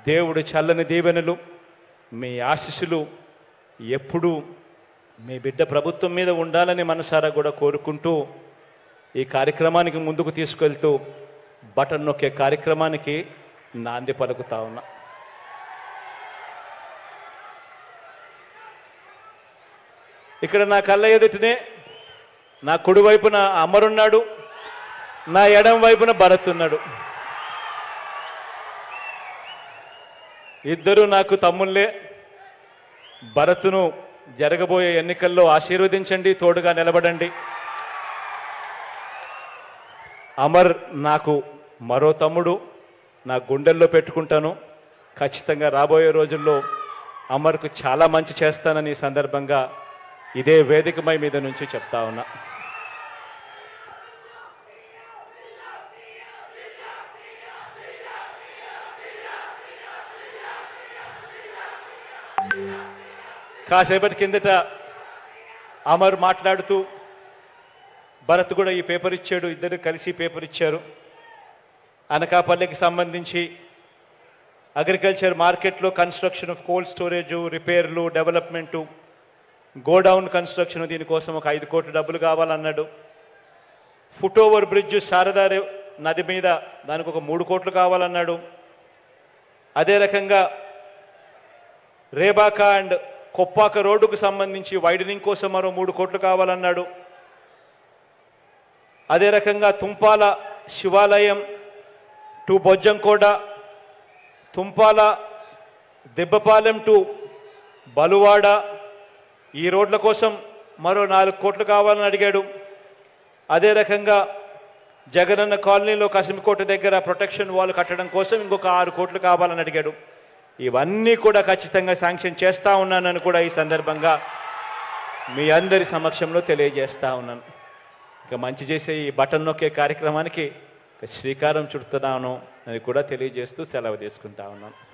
దేవుడు చల్లని దీవెనలు మీ ఆశీస్సులు ఎప్పుడూ మీ బిడ్డ ప్రభుత్వం మీద ఉండాలని మనసారా కూడా కోరుకుంటూ ఈ కార్యక్రమానికి ముందుకు తీసుకెళ్తూ బటన్ నొక్కే కార్యక్రమానికి నాంది పలుకుతా ఉన్నా ఇక్కడ నా కళ్ళ ఎదుటనే నా కుడి వైపున అమరున్నాడు నా ఎడం వైపున భరత్ ఉన్నాడు ఇద్దరు నాకు తమ్ముళ్ళే భరత్ను జరగబోయే ఎన్నికల్లో ఆశీర్వదించండి తోడుగా నిలబడండి అమర్ నాకు మరో తమ్ముడు నా గుండెల్లో పెట్టుకుంటాను ఖచ్చితంగా రాబోయే రోజుల్లో అమర్కు చాలా మంచి చేస్తానని ఈ సందర్భంగా ఇదే వేదికమై మీద నుంచి చెప్తా ఉన్నా కాసేపటి కిందట అమర్ మాట్లాడుతూ భరత్ కూడా ఈ పేపర్ ఇచ్చాడు ఇద్దరు కలిసి పేపర్ ఇచ్చారు అనకాపల్లికి సంబంధించి అగ్రికల్చర్ మార్కెట్లో కన్స్ట్రక్షన్ ఆఫ్ కోల్డ్ స్టోరేజ్ రిపేర్లు డెవలప్మెంటు గోడౌన్ కన్స్ట్రక్షన్ దీనికోసం ఒక ఐదు కోట్ల డబ్బులు కావాలన్నాడు ఫుట్ ఓవర్ బ్రిడ్జ్ శారదా రే- నది మీద దానికి ఒక మూడు కోట్లు కావాలన్నాడు అదే రకంగా రేబాక అండ్ కొప్పాక రోడ్డుకు సంబంధించి వైడనింగ్ కోసం మరో మూడు కోట్లు కావాలన్నాడు అదే రకంగా తుంపాల శివాలయం టు బొజ్జంకోట తుంపాల దెబ్బపాలెం టు బలువాడ ఈ రోడ్ల కోసం మరో నాలుగు కోట్లు కావాలని అడిగాడు అదే రకంగా జగనన్న కాలనీలో కసిమికోట దగ్గర ప్రొటెక్షన్ వాల్ కట్టడం కోసం ఇంకొక ఆరు కోట్లు కావాలని అడిగాడు ఇవన్నీ కూడా ఖచ్చితంగా శాంక్షన్ చేస్తా ఉన్నానని కూడా ఈ సందర్భంగా మీ అందరి సమక్షంలో తెలియజేస్తా ఉన్నాను ఇక మంచి చేసే ఈ బటన్ నొక్కే కార్యక్రమానికి ఇక శ్రీకారం చుడుతున్నాను అని కూడా తెలియజేస్తూ సెలవు తీసుకుంటా ఉన్నాను